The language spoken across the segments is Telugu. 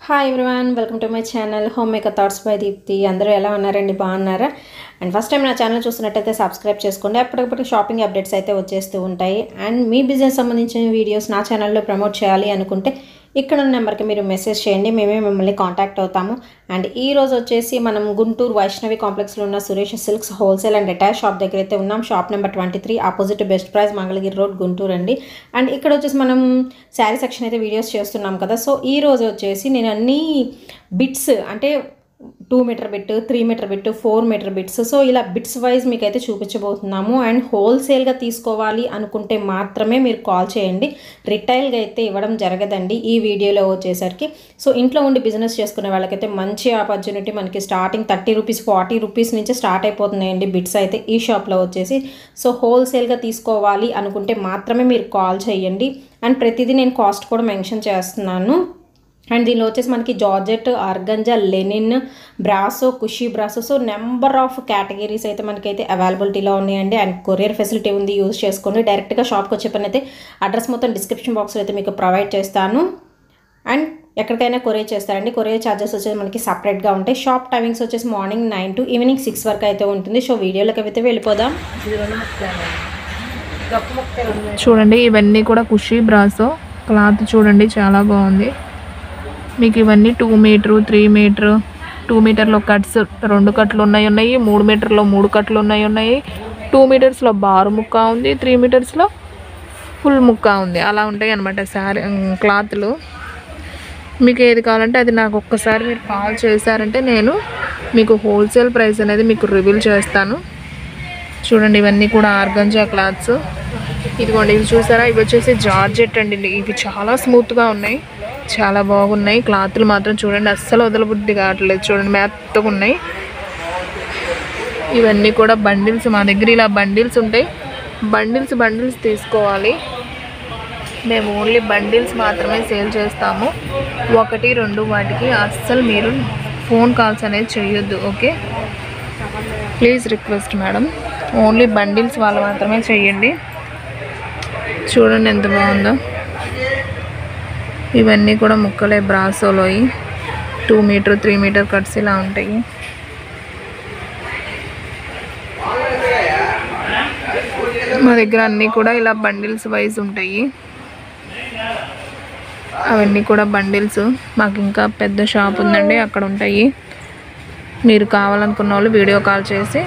hi everyone welcome to my channel home maker thoughts by Deepthi అందరూ ఎలా ఉన్నారండి బాగున్నారా అండ్ ఫస్ట్ టైం నా ఛానల్ చూస్తున్నట్టయితే సబ్స్క్రైబ్ చేసుకోండి అప్పటికప్పుడు షాపింగ్ అప్డేట్స్ అయితే వచ్చేస్తూ ఉంటాయి అండ్ మీ బిజినెస్ సంబంధించిన వీడియోస్ నా ఛానల్లో ప్రమోట్ చేయాలి అనుకుంటే ఇక్కడ ఉన్న నెంబర్కి మీరు మెసేజ్ చేయండి మేమే మిమ్మల్ని కాంటాక్ట్ అవుతాము అండ్ ఈ రోజు వచ్చేసి మనం గుంటూరు వైష్ణవి కాంప్లెక్స్లో ఉన్న Suresh silks wholesale and retail shop దగ్గర అయితే ఉన్నాం shop number twenty three opposite best price Mangalagiri road Guntur అండి అండ్ ఇక్కడ వచ్చేసి మనం శారీ సెక్షన్ అయితే వీడియోస్ చేస్తున్నాం కదా సో ఈ రోజు వచ్చేసి నేను అన్ని బిట్స్ అంటే two metre bit three metre bit four metre bits so ఇలా బిట్స్ వైజ్ మీకు అయితే చూపించబోతున్నాము అండ్ హోల్సేల్గా తీసుకోవాలి అనుకుంటే మాత్రమే మీరు కాల్ చేయండి రిటైల్గా అయితే ఇవ్వడం జరగదండి ఈ వీడియోలో వచ్చేసరికి సో ఇంట్లో ఉండి బిజినెస్ చేసుకునే వాళ్ళకైతే మంచి ఆపర్చునిటీ మనకి starting thirty rupees forty rupees నుంచి స్టార్ట్ అయిపోతున్నాయండి బిట్స్ అయితే ఈ షాప్లో వచ్చేసి సో హోల్సేల్గా తీసుకోవాలి అనుకుంటే మాత్రమే మీరు కాల్ చేయండి అండ్ ప్రతిదీ నేను కాస్ట్ కూడా మెన్షన్ చేస్తున్నాను అండ్ దీనిలో వచ్చేసి మనకి georgette organza linen brasso Khushi brasso so number of categories అయితే మనకైతే అవైలబిలిటీలో ఉన్నాయండి అండ్ కొరియర్ ఫెసిలిటీ ఉంది యూజ్ చేసుకోండి డైరెక్ట్గా షాప్కి వచ్చే పని అయితే అడ్రస్ మొత్తం డిస్క్రిప్షన్ బాక్స్లో అయితే మీకు ప్రొవైడ్ చేస్తాను అండ్ ఎక్కడికైనా కొరియర్ చేస్తారండి కొరియర్ ఛార్జెస్ వచ్చేసి మనకి సపరేట్గా ఉంటాయి షాప్ టైమింగ్స్ వచ్చేసి morning nine to evening six వరకు అయితే ఉంటుంది సో వీడియోలోకి అయితే వెళ్ళిపోదాం చూడండి ఇవన్నీ కూడా ఖుషి బ్రాసో క్లాత్ చూడండి చాలా బాగుంది మీకు ఇవన్నీ two metre three metre two మీటర్లో కట్స్ రెండు కట్లు ఉన్నాయి ఉన్నాయి మూడు మీటర్లో మూడు కట్లు ఉన్నాయి ఉన్నాయి టూ మీటర్స్లో బారు ముక్క ఉంది త్రీ మీటర్స్లో ఫుల్ ముక్క ఉంది అలా ఉంటాయి అనమాట శారీ క్లాత్లు మీకు ఏది కావాలంటే అది నాకు ఒక్కసారి మీరు కాల్ చేశారంటే నేను మీకు హోల్సేల్ ప్రైస్ అనేది మీకు రివీల్ చేస్తాను చూడండి ఇవన్నీ కూడా ఆర్గంజా క్లాత్స్ ఇదిగోండి ఇవి చూసారా ఇవి వచ్చేసి జార్జెట్ అండి ఇవి చాలా స్మూత్గా ఉన్నాయి చాలా బాగున్నాయి క్లాత్లు మాత్రం చూడండి అస్సలు వదలబుద్ధి కావట్లేదు చూడండి మెత్తగా ఉన్నాయి ఇవన్నీ కూడా బండిల్స్ మా దగ్గర ఇలా బండిల్స్ ఉంటాయి బండిల్స్ బండిల్స్ తీసుకోవాలి మేము ఓన్లీ బండిల్స్ మాత్రమే సేల్ చేస్తాము ఒకటి రెండు వాటికి అస్సలు మీరు ఫోన్ కాల్స్ అనేది చేయొద్దు okay please request madam only bundles వాళ్ళు మాత్రమే చేయండి చూడండి ఎంత బాగుందో ఇవన్నీ కూడా ముక్కలే బ్రాసోలోయి two metre three metre cuts ఇలా ఉంటాయి మా దగ్గర అన్నీ కూడా ఇలా బండిల్స్ వైజ్ ఉంటాయి అవన్నీ కూడా బండిల్స్ మాకు ఇంకా పెద్ద షాప్ ఉందండి అక్కడ ఉంటాయి మీరు కావాలనుకున్న వాళ్ళు వీడియో కాల్ చేసి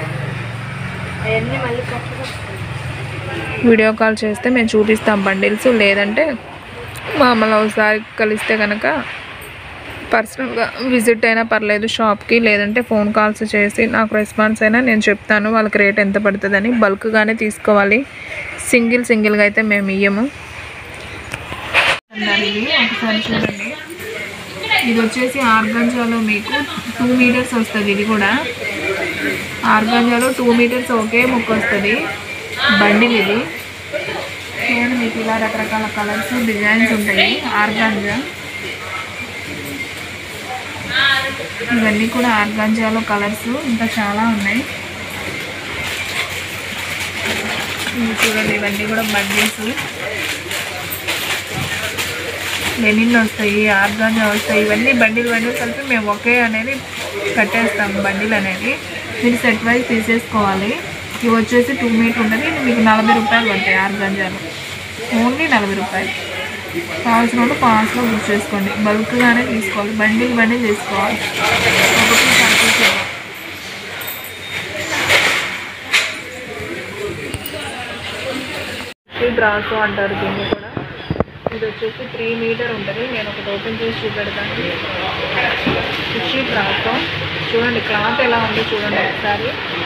వీడియో కాల్ చేస్తే మేము చూపిస్తాం బండిల్స్ లేదంటే మామూలు ఒకసారి కలిస్తే కనుక పర్సనల్గా విజిట్ అయినా పర్లేదు షాప్కి లేదంటే ఫోన్ కాల్స్ చేసి నాకు రెస్పాన్స్ అయినా నేను చెప్తాను వాళ్ళకి రేట్ ఎంత పడుతుందని బల్క్గానే తీసుకోవాలి సింగిల్ సింగిల్గా అయితే మేము ఇయ్యము అన్నారు ఇవి ఒకసారి చూడండి ఇది వచ్చేసి ఆర్గంజాలో మీకు టూ మీటర్స్ వస్తుంది ఇది కూడా ఆర్గంజాలో టూ మీటర్స్ ఒకే ముక్క వస్తుంది బండిల్ ఇది చూడండి మీకు ఇలా రకరకాల కలర్స్ డిజైన్స్ ఉంటాయి ఆర్గాంజా ఇవన్నీ కూడా ఆర్గాంజాలో కలర్స్ ఇంకా చాలా ఉన్నాయి ఇవి చూడండి ఇవన్నీ కూడా బండిల్స్ లెనిన్ వస్తాయి ఆర్గాంజా వస్తాయి ఇవన్నీ బండిల్ బండిల్ కలిపి మేము ఒకే అనేది కట్టేస్తాము బండిల్ అనేది మీరు సెట్ వైజ్ తీసేసుకోవాలి ఇవి వచ్చేసి టూ మీటర్ ఉంటుంది ఇది మీకు నలభై రూపాయలు పడతాయి ఆర్గాంజాలు ఓన్లీ నలభై రూపాయలు కావాల్సిన వాళ్ళు పాస్లో బుక్ చేసుకోండి బల్క్గానే తీసుకోవాలి బండిల్ బండిల్ తీసుకోవాలి ఒకటి సరుకులు చేయాలి ఈ బ్రాసో అంటారు దీన్ని కూడా ఇది వచ్చేసి త్రీ మీటర్ ఉంటుంది నేను ఒకటి ఓపెన్ చేసి చూపెడతాను ఫిషీ బ్రాసో చూడండి క్లాత్ ఎలా ఉందో చూడండి ఒకసారి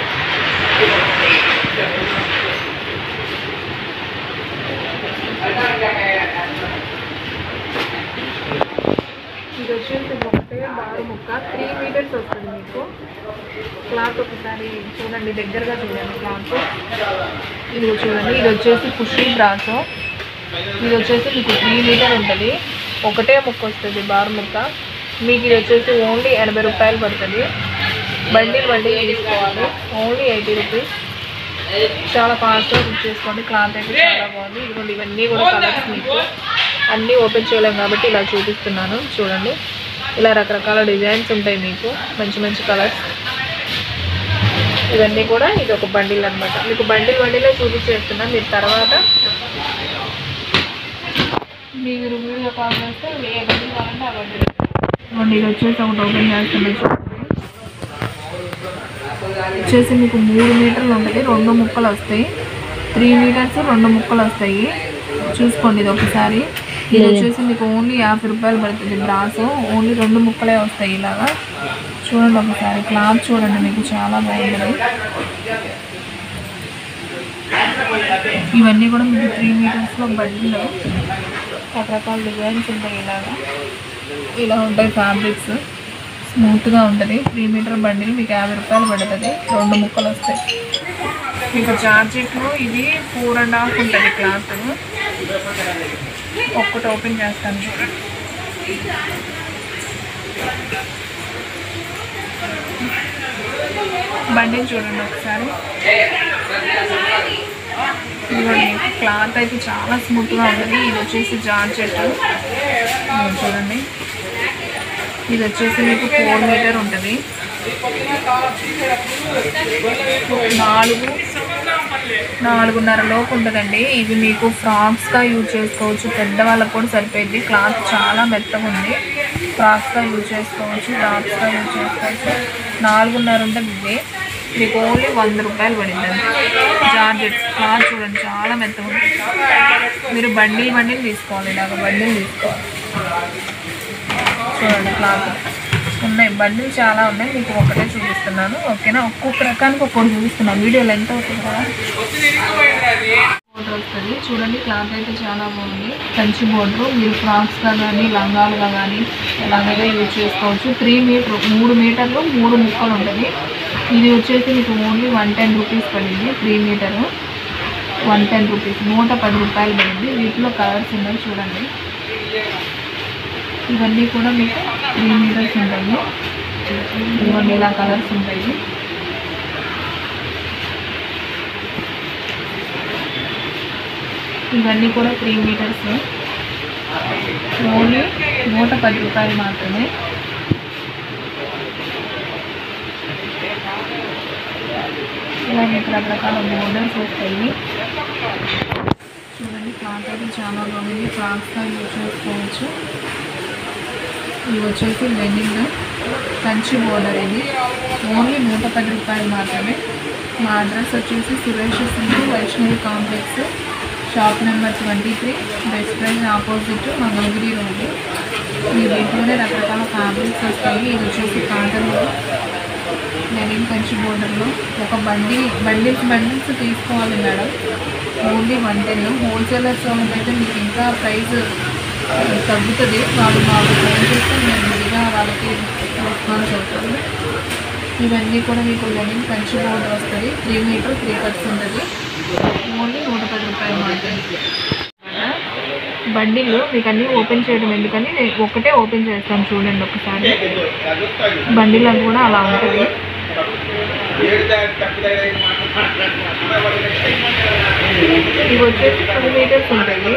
ఇది వచ్చేసి ఒకటే బారు ముక్క త్రీ మీటర్స్ వస్తుంది మీకు క్లాత్ ఒకసారి చూడండి దగ్గరగా చూడండి క్లాత్ ఇది చూడండి ఇది వచ్చేసి కుషీ బ్రాసో ఇది వచ్చేసి మీకు త్రీ మీటర్ ఉంటుంది ఒకటే ముక్క వస్తుంది బారు ముక్క మీకు ఇది వచ్చేసి ఓన్లీ ఎనభై రూపాయలు పడుతుంది బండిల్ బండిల్ తీసుకోవాలి ఓన్లీ ఎయిటీ రూపీస్ చాలా ఫాస్ట్గా బుక్ చేసుకోండి క్లాత్ అయితే చాలా బాగుంది ఇదిగోండి ఇవన్నీ కూడా కలర్స్ మీకు అన్నీ ఓపెన్ చేయలేం కాబట్టి ఇలా చూపిస్తున్నాను చూడండి ఇలా రకరకాల డిజైన్స్ ఉంటాయి మీకు మంచి మంచి కలర్స్ ఇవన్నీ కూడా ఇది ఒక బండిల్ అనమాట మీకు బండిల్ బండిలే చూపించేస్తున్నా మీరు తర్వాత మీరు వీడియో కాల్ చేస్తే ఏ బండిల్ కావాలంటే ఆ బండిల్ ఇవ్వండి, ఇది వచ్చేసి ఒకటి ఓపెన్ చేస్తున్నా చూడండి వచ్చేసి మీకు మూడు మీటర్లు ఉంటుంది రెండు ముక్కలు వస్తాయి త్రీ మీటర్స్ రెండు ముక్కలు వస్తాయి చూసుకోండి ఇది ఒకసారి ఇది వచ్చేసి మీకు ఓన్లీ యాభై రూపాయలు పడుతుంది బ్రాస్ ఓన్లీ రెండు ముక్కలే వస్తాయి ఇలాగా చూడండి ఒకసారి క్లాత్ చూడండి మీకు చాలా బాగుంటుంది ఇవన్నీ కూడా మీకు త్రీ మీటర్స్లో బడ్డీలో రకరకాల డిజైన్స్ ఉంటాయి ఇలాగా ఇలా ఉంటాయి ఫ్యాబ్రిక్స్ స్మూత్గా ఉంటుంది త్రీ మీటర్ బండిల్ మీకు యాభై రూపాయలు పడుతుంది రెండు ముక్కలు వస్తాయి మీకు జార్జెట్లో ఇది ఫోర్ అండ్ హాఫ్ ఉంటుంది క్లాత్ ఒక్కటి ఓపెన్ చేస్తాను చూడండి బండిని చూడండి ఒకసారి ఇదిగోండి క్లాత్ అయితే చాలా స్మూత్గా ఉంటుంది ఇది వచ్చేసి జార్జెట్ ఇదిగో చూడండి ఇది వచ్చేసి మీకు ఫోర్ మీటర్ ఉంటుంది నాలుగు నాలుగున్నర లోపు ఉంటుందండి ఇది మీకు ఫ్రాక్స్గా యూజ్ చేసుకోవచ్చు పెద్దవాళ్ళకు కూడా సరిపోయింది క్లాత్ చాలా మెత్తగా ఉంది ఫ్రాక్స్గా యూజ్ చేసుకోవచ్చు టాప్స్గా యూజ్ చేసుకోవచ్చు నాలుగున్నర ఉంటుంది ఇది మీకు ఓన్లీ వంద రూపాయలు పడింది అంతే జార్జెట్ క్లాత్ చూడండి చాలా మెత్తగా ఉంది మీరు బండిల్ బండిల్ తీసుకోవాలి ఇలాగ బండిల్ తీసుకోవాలి చూడండి క్లాత్ ఉన్నాయి బండిలు చాలా ఉన్నాయి మీకు ఒకటే చూపిస్తున్నాను ఓకేనా ఒక్కొక్క రకానికి ఒక్కొక్కటి చూపిస్తున్నాను వీడియో లెంత్ అవుతుంది కదా బోర్డర్ వస్తుంది చూడండి క్లాత్ అయితే చాలా బాగుంది కంచి బోర్డర్ మీరు ఫ్రాక్స్గా కానీ లంగాలుగా కానీ ఎలాగైనా యూజ్ చేసుకోవచ్చు త్రీ మీటర్ మూడు మీటర్లు మూడు ముక్కలు ఉంటుంది ఇది వచ్చేసి మీకు ఓన్లీ వన్ టెన్ రూపీస్ పడింది three metre one ten rupees నూట పది రూపాయలు పడింది వీటిలో కలర్స్ ఉన్నాయి చూడండి ఇవన్నీ కూడా మీకు త్రీ మీటర్స్ ఉంటాయి ఇవన్నీ ఇలా కలర్స్ ఉంటాయి ఇవన్నీ కూడా త్రీ మీటర్స్ ఓన్లీ నూట పది రూపాయలు మాత్రమే ఇలా మీకు రకరకాల మోడల్స్ వస్తాయి చూడండి క్లాత్ అయితే చాలా బాగుంది ఫ్రాక్స్గా యూజ్ చేసుకోవచ్చు ఇవి వచ్చేసి లెనిన్ కంచి బోర్డర్ ఇది ఓన్లీ నూట పది రూపాయలు మాత్రమే మా అడ్రస్ వచ్చేసి Suresh Singh Vaishnavi complex shop number twenty three best price opposite Mangalagiri road ఈ వీటిలోనే రకరకాల ఫ్యాబ్రిక్స్ వస్తాయి ఇది వచ్చేసి కాటన్లో లెనిన్ కంచి బోర్డర్లో ఒక బండి బండిల్స్ బండిల్స్ తీసుకోవాలి madam only one ten wholesalers అయితే మీకు ఇంకా ప్రైస్ తగ్గుతుంది వాళ్ళు మాకు ఫోన్ చేస్తే మేము విడిగా వాళ్ళకి రెస్పాన్స్ అవుతుంది ఇవన్నీ కూడా మీకు లెనిన్ కంచి బోర్డర్ వస్తుంది త్రీ మీటర్ త్రీ కట్స్ ఉంటుంది ఓన్లీ నూట పది రూపాయలు మాత్రమే బండిలు మీకు అన్నీ ఓపెన్ చేయడం ఎందుకని నేను ఒకటే ఓపెన్ చేస్తాను చూడండి ఒకసారి బండిల్ అని కూడా అలా ఉంటుంది ఇవి వచ్చేసి టూ మీటర్స్ ఉంటాయి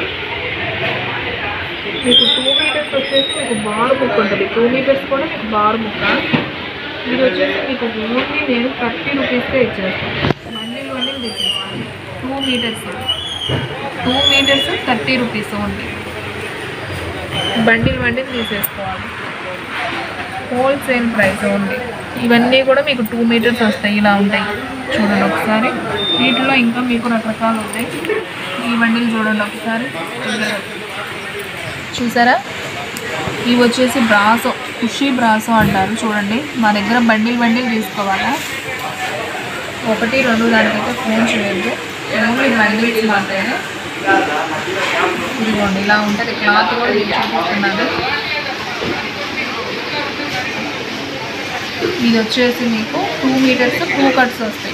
మీకు టూ మీటర్స్ వచ్చేసి మీకు బార్ బుక్ ఉంటుంది టూ మీటర్స్ కూడా మీకు బార్ బుక్ ఇది వచ్చేసి మీకు ఓన్లీ నేను థర్టీ రూపీస్కే ఇచ్చేస్తాను బండిల్ బండిల్ తెచ్చేస్తాను two metres two metres thirty rupees only bundle bundle తీసేసుకోవాలి హోల్సేల్ ప్రైస్ ఓన్లీ ఇవన్నీ కూడా మీకు టూ మీటర్స్ వస్తాయి ఇలా ఉంటాయి చూడండి ఒకసారి వీటిలో ఇంకా మీకు రకరకాలు ఉంటాయి ఈ బండిల్ చూడండి ఒకసారి చూసారా ఇవి వచ్చేసి బ్రాసో ఖుషి బ్రాసో అంటారు చూడండి మా దగ్గర బండిల్ బండిల్ తీసుకోవాలా ఒకటి రెండు దానికైతే ఫోన్ చేయొద్దు ఓన్లీ బండిల్స్ మాత్రమే ఇదిగోండి ఇలా ఉంటుంది క్లాత్ కూడా నేను చూపిస్తున్నాను ఇది వచ్చేసి మీకు టూ మీటర్స్ టూ కట్స్ వస్తాయి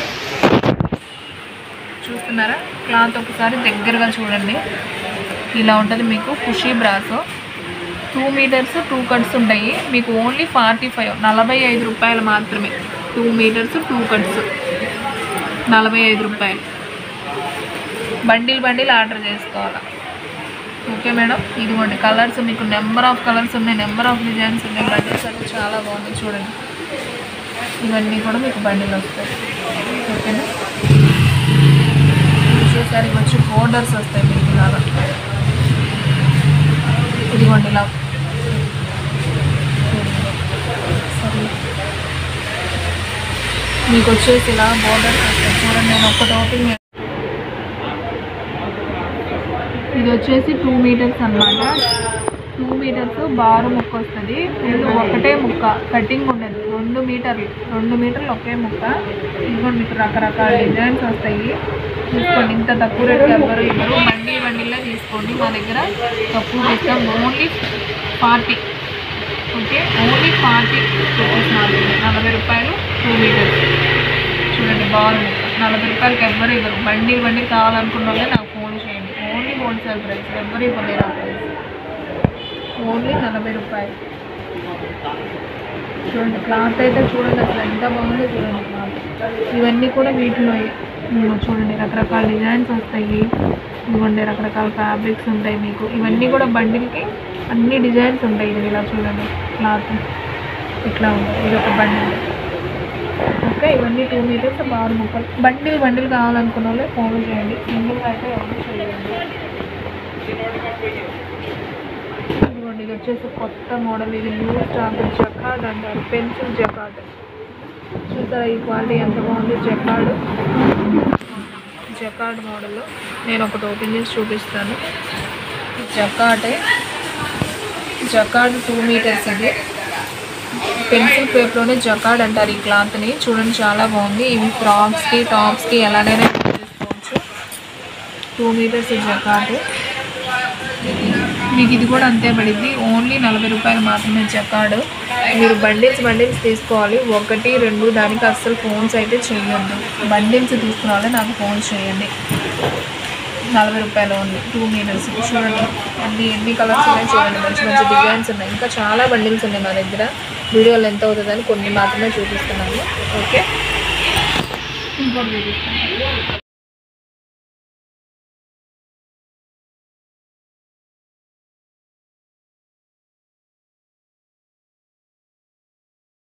చూస్తున్నారా క్లాత్ ఒకసారి దగ్గరగా చూడండి ఇలా ఉంటుంది మీకు Khushi brasso two metres two cuts ఉంటాయి మీకు ఓన్లీ ఫార్టీ ఫైవ్ నలభై ఐదు రూపాయలు మాత్రమే టూ మీటర్స్ టూ కట్స్ నలభై ఐదు రూపాయలు బండిల్ బండిల్ ఆర్డర్ చేసుకోవాలి ఓకే మేడం ఇదిగోండి కలర్స్ మీకు నెంబర్ ఆఫ్ కలర్స్ ఉన్నాయి నెంబర్ ఆఫ్ డిజైన్స్ ఉన్నాయి బండిల్స్ అయితే చాలా బాగున్నాయి చూడండి ఇవన్నీ కూడా మీకు బండిలు వస్తాయి ఓకేనా చూసారు వచ్చి బోర్డర్స్ వస్తాయి మీకు ఇలాగా ఇదిగోండి ఇలా సరే మీకు వచ్చేసి ఇలా బోర్డర్స్ వస్తాయి చూడండి నేను ఒక్కటి ఓపెన్ చే- ఇది వచ్చేసి టూ మీటర్స్ అన్నమాట టూ మీటర్స్ బారు ముక్క వస్తుంది ఇది ఒకటే ముక్క కటింగ్ ఉండదు రెండు మీటర్లు రెండు మీటర్లు ఒకే ముక్క ఇదిగోండి మీకు రకరకాల డిజైన్స్ వస్తాయి తీసుకోండి ఇంత తక్కువ రేట్కి ఎవరు ఇవ్వరు బండి బండిలో తీసుకోండి మా దగ్గర తక్కువ ఇస్తాం only forty okay only forty rupees మాత్రమే నలభై రూపాయలు టూ మీటర్స్ చూడండి బాగుంది నలభై రూపాయలకి ఎవ్వరు ఇవ్వరు బండి బండి కావాలనుకున్న వాళ్ళే నాకు ఫోన్ చేయండి ఓన్లీ హోల్సేల్ ప్రైస్ ఎవ్వరు ఇవ్వలేరు ఆ ప్రైస్ ఓన్లీ నలభై రూపాయలు చూడండి క్లాత్ అయితే చూడండి అసలు ఎంత బాగుందో చూడండి క్లాత్ ఇవన్నీ కూడా వీటిలో ఇదిగో చూడండి రకరకాల డిజైన్స్ వస్తాయి ఇదిగోండి రకరకాల ఫ్యాబ్రిక్స్ ఉంటాయి మీకు ఇవన్నీ కూడా బండిల్కి అన్ని డిజైన్స్ ఉంటాయి ఇది ఇలా చూడండి క్లాత్ ఇట్లా ఉంటుంది ఇది ఒక బండిల్ ఓకే ఇవన్నీ టూ మీటర్స్ బారు ముక్కలు బండిల్ బండిల్ కావాలనుకున్న వాళ్ళే ఫోన్ చేయండి సింగిల్గా అయితే ఎవరు చేయండి ఇదిగోండి ఇది వచ్చేసి కొత్త మోడల్ ఇది న్యూ స్టాక్ జకాడ్ అంటారు పెన్సిల్ జకాడ్ చూసారా ఈ క్వాలిటీ ఎంత బాగుంది జకాడ్ జకాడ్ మోడల్ నేను ఒకటి ఓపెన్ చేసి చూపిస్తాను జకాటే జకాడ్ టూ మీటర్స్ ఇది పెన్సిల్ పేపర్లోనే జకాడ్ అంటారు ఈ క్లాత్ని చూడండి చాలా బాగుంది ఇవి ఫ్రాక్స్కి టాప్స్కి ఎలాగైనా యూజ్ చేసుకోవచ్చు టూ మీటర్స్ జకాడ్ మీకు ఇది కూడా అంతే పడింది ఓన్లీ నలభై రూపాయలు మాత్రమే జకాడ్ మీరు బండిల్స్ బండిల్స్ తీసుకోవాలి ఒకటి రెండు దానికి అస్సలు ఫోన్స్ అయితే చేయొద్దు బండిల్స్ తీసుకోవాలి నాకు ఫోన్ చేయండి నలభై రూపాయలు ఓన్లీ టూ మీటర్స్ చూడండి అన్ని ఎన్ని కలర్స్ ఉన్నాయి చూడండి మంచి మంచి డిజైన్స్ ఉన్నాయి ఇంకా చాలా బండిల్స్ ఉన్నాయి మా దగ్గర వీడియోలో ఎంత అవుతుందని కొన్ని మాత్రమే చూపిస్తున్నాను ఓకే ఇంకోటి చూపిస్తాను